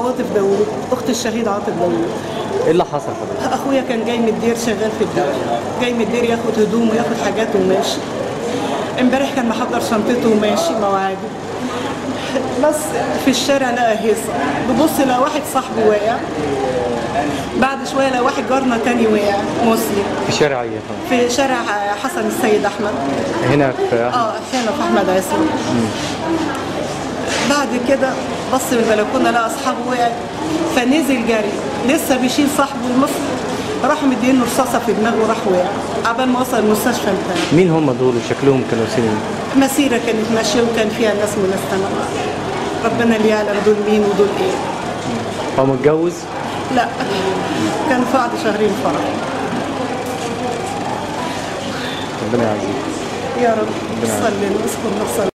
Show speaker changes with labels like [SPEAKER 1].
[SPEAKER 1] عواطف داوود اخت الشهيد عاطف داوود
[SPEAKER 2] ايه اللي حصل حضرتك؟
[SPEAKER 1] اخويا كان جاي من الدير شغال في الدير جاي من الدير ياخد هدوم وياخد حاجات وماشي امبارح كان محضر شنطته وماشي مواعيده بس في الشارع لقى هيصه ببص لقى واحد صاحبه واقع بعد شويه لقى واحد جارنا تاني واقع مسلم
[SPEAKER 2] في شارع ايه يا فندم؟
[SPEAKER 1] في شارع حسن السيد احمد
[SPEAKER 2] هنا في
[SPEAKER 1] اه هنا في احمد عصمت بعد كده بص من البلكونه لقى اصحابه وقع فنزل جري لسه بيشيل صاحبه المصري راحوا مدينه رصاصه في دماغه وراح وقع عبال ما وصل المستشفى انتهى
[SPEAKER 2] مين هم دول وشكلهم كانوا سنين؟
[SPEAKER 1] مسيره كانت ماشيه وكان فيها ناس من السماء ربنا اللي يعلم دول مين ودول ايه
[SPEAKER 2] هو متجوز؟
[SPEAKER 1] لا كان في بعد شهرين فرح
[SPEAKER 2] ربنا يعزيك
[SPEAKER 1] يا رب صلي ونذكر نفسنا